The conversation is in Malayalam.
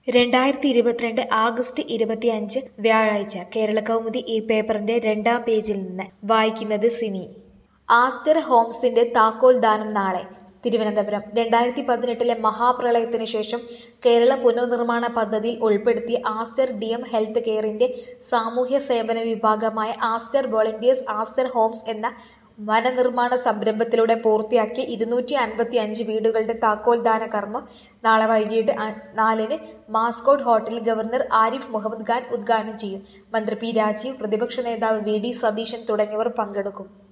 രണ്ടായിരത്തി ഇരുപത്തിരണ്ട് ആഗസ്റ്റ് ഇരുപത്തിയഞ്ച് വ്യാഴാഴ്ച കേരളകൗമുദി ഈ പേപ്പറിന്റെ രണ്ടാം പേജിൽ നിന്ന് വായിക്കുന്നത് സിനി ആസ്റ്റർ ഹോംസിന്റെ താക്കോൽ ദാനം നാളെ തിരുവനന്തപുരം രണ്ടായിരത്തി പതിനെട്ടിലെ മഹാപ്രളയത്തിനു ശേഷം കേരള പുനർനിർമ്മാണ പദ്ധതിയിൽ ഉൾപ്പെടുത്തിയ ആസ്റ്റർ ഡി എം ഹെൽത്ത് കെയറിന്റെ സാമൂഹ്യ സേവന വിഭാഗമായ ആസ്റ്റർ വോളണ്ടിയേഴ്സ് ആസ്റ്റർ ഹോംസ് എന്ന വനനിർമ്മാണ സംരംഭത്തിലൂടെ പൂർത്തിയാക്കിയ ഇരുന്നൂറ്റി അൻപത്തി അഞ്ച് വീടുകളുടെ താക്കോൽ ദാന കർമ്മം നാളെ വൈകിട്ട് അ- നാലിന് മാസ്കോട്ട് ഹോട്ടലിൽ ഗവർണർ ആരിഫ് മുഹമ്മദ് ഖാൻ ഉദ്ഘാടനം ചെയ്യും മന്ത്രി പി രാജീവ് പ്രതിപക്ഷ നേതാവ് വി ഡി സതീശൻ തുടങ്ങിയവർ പങ്കെടുക്കും